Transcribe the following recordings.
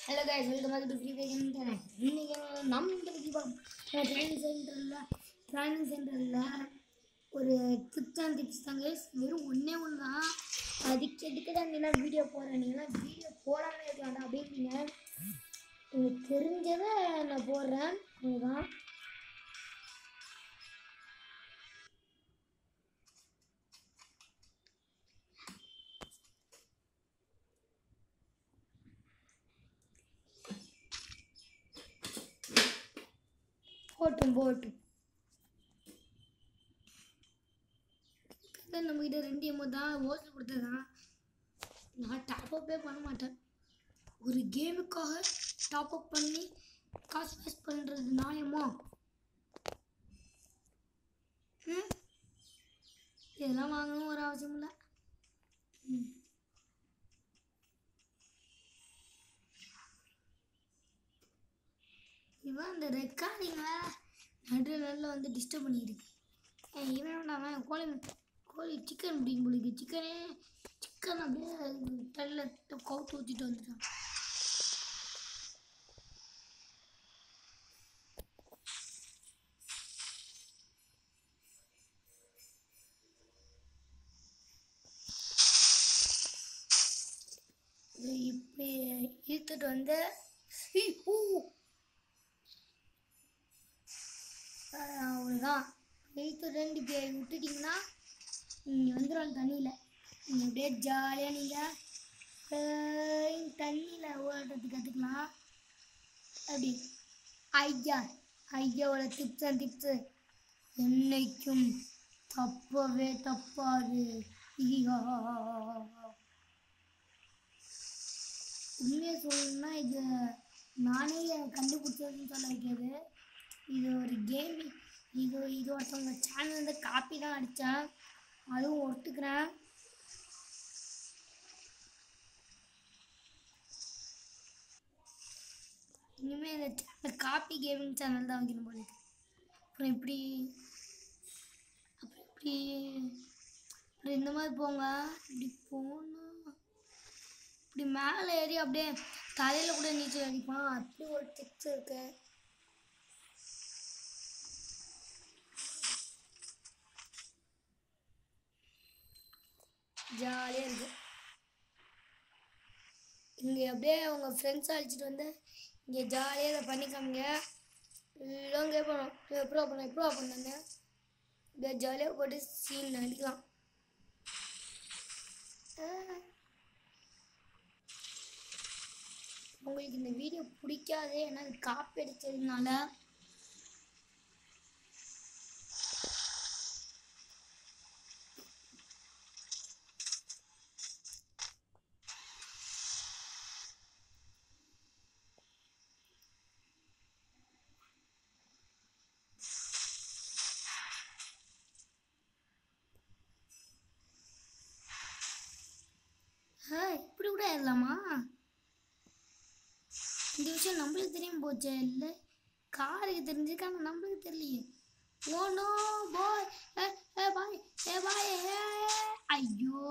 Hello guys welcome back to free fire internet இன்னைக்கு நம்ம இந்த பற்றி பார்ப்போம் ட்ரைனிங் சென்டரில் ட்ரைனிங் சென்டரில் ஒரு டிப்ஸ் அண்ட் டிப்ஸ் தாங்க guys. வெறும் ஒன்றே ஒன்று தான் அதுக்கு எதுக்கு தான் நீலாம் வீடியோ போடுறேன் நீங்களாம் வீடியோ போடாமல் இருக்கலாம் அப்படின்னீங்க எனக்கு தெரிஞ்சதை நான் போடுறேன் அதுதான் போட்டும் போட்டும் நம்ம கிட்ட ரெண்டு எம்மோ தான் ஓட்டு கொடுத்ததான் நான் டாப் அப்பே பண்ண மாட்டேன் ஒரு கேமுக்காக டாப் அப் பண்ணி காசு வேஸ்ட் பண்ணுறது நியாயமா ம்? இதெல்லாம் வாங்கணும் ஒரு அவசியம் இல்லை ம். இவன் அந்த ரெக்கார்டிங்க நடு நடுவில் வந்து டிஸ்டர்ப் பண்ணியிருக்கு ஏய், இவன் வேண்டாம் கோழி கோழி சிக்கன் பிடிக்கும் போலிக்கு சிக்கனே சிக்கன் அப்படியே தள்ள கவுத்து ஊற்றிட்டு வந்துட்டான் இது இப்படி இழுத்துட்டு வந்து ஈ, ஊ அவ்வளோதான் வெயிட்டு ரெண்டு பேர் விட்டுட்டிங்கன்னா நீங்கள் வந்துடும் தண்ணியில் நீங்கள் அப்படியே ஜாலியாக நீங்கள் தண்ணியில் ஓடுறது கற்றுக்கலாம் அப்படி ஐயா ஐயாவோட டிப்ஸ் அண்ட் டிப்ஸு என்னைக்கும் தப்பவே தப்பாது ஈஹா. உண்மையை சொல்லணும்னா இது நானே கண்டுபிடிச்சதுன்னு சொல்ல வைக்கிறது இது ஒரு கேம் இது இது ஒருத்தவங்க சேனல் வந்து காப்பி தான் அடித்தேன் அதுவும் ஒத்துக்கிறேன் இனிமேல் இந்த சேனல் காப்பி கேமிங் சேனல் தான் வைக்கணும் போல இருக்கு. அப்புறம் இப்படி அப்புறம் இப்படி அப்புறம் இந்த மாதிரி போங்க இப்படி போகணும் இப்படி மேலே ஏறி அப்படியே தலையில் கூட நீச்சல் அடிப்பான் அப்படி ஒரு டிப்ஸ் இருக்கு ஜாலியாக இருக்கு இங்கே அப்படியே உங்கள் ஃப்ரெண்ட்ஸ் அழைச்சிட்டு வந்து இங்கே ஜாலியாக இதை பண்ணி காமிங்க எல்லாம் கேட்போம் எப்போ பண்ண எப்போ பண்ணாங்க இதை ஜாலியாக போட்டு சீன் அடிக்கலாம் ஆ. உங்களுக்கு இந்த வீடியோ பிடிக்காது ஏன்னா அது காப்பி அடிச்சதுனால ஆ இப்படி கூட ஏறலாமா இந்த விஷயம் நம்மளுக்கு தெரியாம போச்சே இல்லை காருக்கு தெரிஞ்சிருக்கு ஆனால் நம்மளுக்கு தெரியலையே ஓ நோ பாய் ஏ ஏ பாய் ஏ பாய் ஏ ஐயோ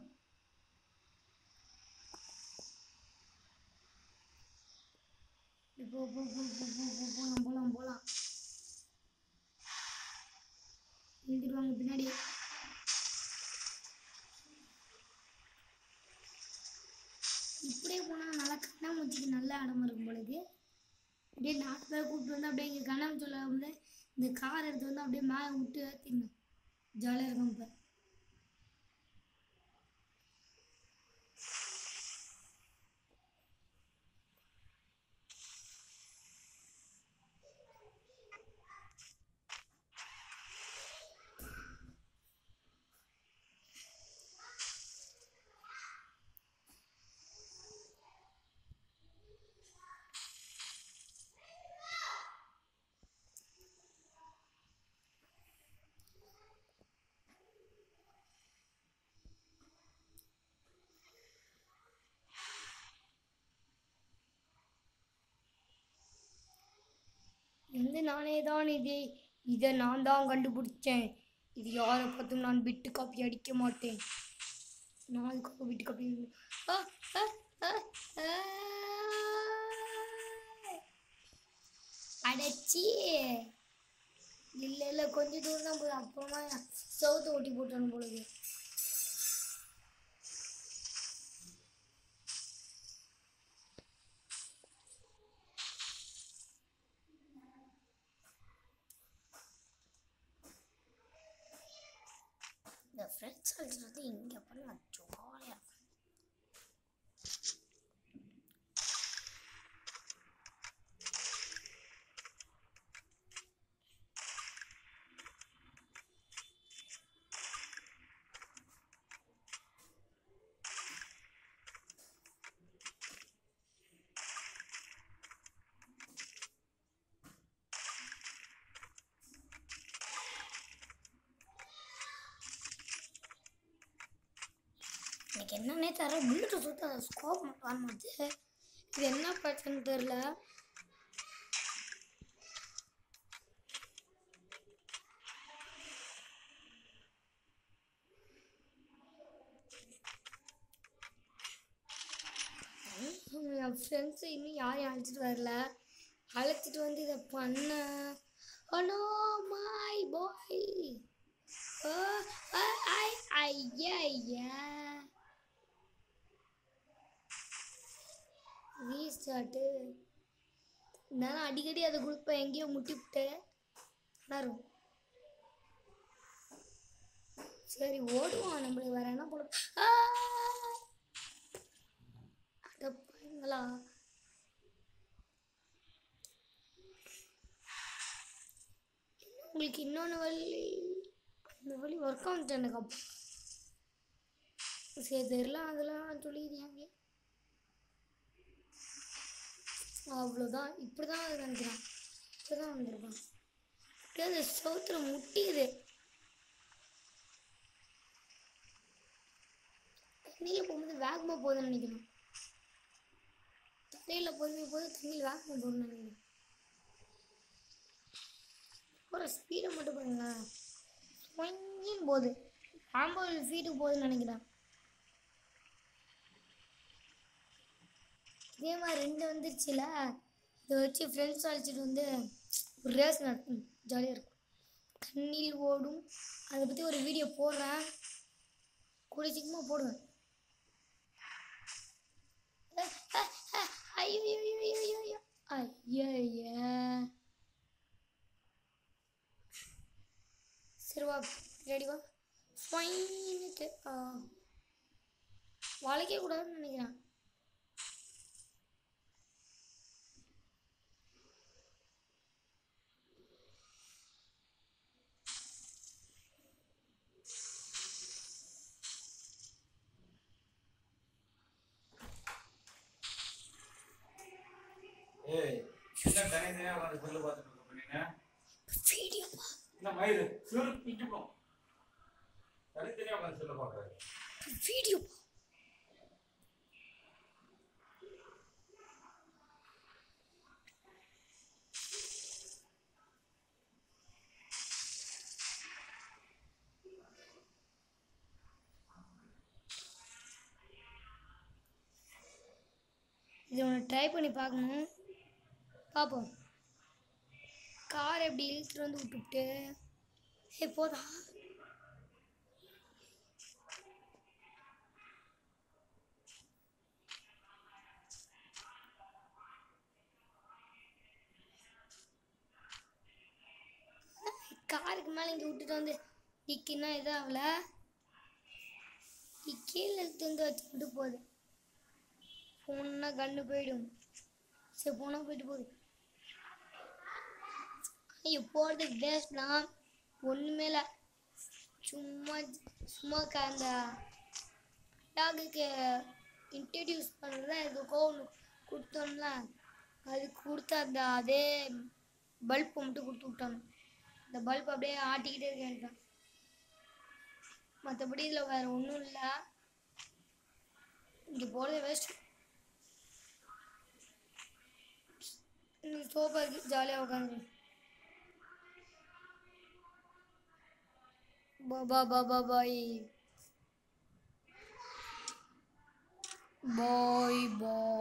போ போ போ போ போ போ போலாம் போலாம் போலாம் எழுதிடுவாங்க பின்னாடி இப்படியே போனால் நல்லா கண்ணாமூச்சிக்கு நல்ல இடம் இருக்கும் பொழுது அப்படியே நாட்டு பேர் கூப்பிட்டு வந்து அப்படியே இங்கே கண்ணாமூச்சியில் வந்து இந்த கார் எடுத்து வந்து அப்படியே மேலே விட்டு ஏற்றிங்க ஜாலியாக இருக்கும் இப்போ எந்த நானே தான் இது இதை நான் தான் கண்டுபிடிச்சேன் இது யாரை பார்த்தும் நான் பிட்டு காப்பி அடிக்க மாட்டேன் நான் அதுக்காக பிட்டு காப்பி ஆ, ஆ, ஆ, ஆ. சீ இல்லை இல்லை கொஞ்சம் தூரம் தான் போகுது அப்புறமா சவுத்து ஓட்டி போட்டணும் பொழுது இந்த ஃப்ரெண்ட்ஸ் வந்து இங்கே பண்ணலாம் ஜாலியாக எனக்கு என்னன்னே தர புல்லட்டு சுத்த ஸ்கோப் மட்டும் வர மாட்டுது இது என்ன பிரச்சனை தெரில என் ஃப்ரெண்ட்ஸு இன்னும் யாரையும் அழைச்சிட்டு வரல அழைச்சிட்டு வந்து இதை பண்ண hello my boy Oh, I, I, I, yeah, yeah. Restart நான் அடிக்கடி அதை கொடுப்பேன் எங்கேயோ முட்டிவிட்டு வரும் சரி ஓடுவான் நம்மளுக்கு வேற என்ன போட அடப்பாங்களா உங்களுக்கு இன்னொன்று வழி இந்த வழி ஒர்க் ஆகுது எனக்கு அப்போ சரி தெரியல அதெல்லாம் சொல்லிடுறாங்க அவ்வளோதான் இப்படி தான் நினைக்கிறேன் இப்படி தான் வந்திருக்கான் அப்படியே அந்த சவுத்தில் முட்டிக்குது தண்ணியில் போகும்போது வேகமாக போகுதுன்னு நினைக்கிறேன் தண்ணியில் போகுது போது தண்ணியில் வேகமாக போகுதுன்னு நினைக்கிறேன் போகிற ஸ்பீடை மட்டும் பாருங்களேன் ஸ்வங்கின்னு போகுது ஐம்பது ஃபீட்டுக்கு போகுதுன்னு நினைக்கிறேன் இதே மாதிரி ரெண்டு வந்துருச்சுல இதை வச்சு ஃப்ரெண்ட்ஸ் அழைச்சிட்டு வந்து ஒரு ரேஸ் நடத்தணும் ஜாலியாக இருக்கும் தண்ணியில் ஓடும் அதை பற்றி ஒரு வீடியோ போடுறேன் கூடிய சீக்கிரமாக போடுவேன் அஹ், அஹ், அஹ், ஐயோ ஐயோ ஐயோ ஐயோ ஐயோ ஐயா ஐயா சரி வா ரெடி வா ஃபைனுட்டு வளைக்க கூடாதுன்னு நினைக்கிறேன் ஏய் என்ன தனித்தனியா உட்காந்து செல்லு பார்த்துட்டு இருக்க பண்ணீங்க வீடியோ என்ன மயிறு சிறு பிஞ்சுக்கும் தனித்தனியா உட்காந்து செல்லு பார்க்குறாரு வீடியோ இது ஒன்று ட்ரை பண்ணி பார்க்கணும் பார்ப்போம் கார் எப்படி இழுத்துட்டு வந்து விட்டுவிட்டு ஏ போதா காருக்கு மேலே இங்கே விட்டுட்டு வந்து டிக்கின்னா இதாகல கீழே எடுத்து வந்து வச்சுக்கிட்டு போகுது ஃபோன்னா கண்ணு போயிடும் சரி போனால் போயிட்டு போகுது ஐயோ போகிறதுக்கு வேஸ்ட்லாம் ஒன்றுமே இல்லை சும்மா சும்மா க- அந்த டாகுக்கு இன்ட்ரடியூஸ் பண்ணுறத எதுக்கோ ஒன்று கொடுத்தோம்ல அது கொடுத்த அந்த அதே பல்ப் மட்டும் கொடுத்து விட்டாங்க இந்த பல்ப் அப்படியே ஆட்டிக்கிட்டே இருக்கேன் மற்றபடி இதில் வேறு ஒன்றும் இல்லை இங்கே போகிறதே வேஸ்ட் சோஃபா ஜாலியாக உட்காந்து பாபா பாபா பாய் பாய் பாய்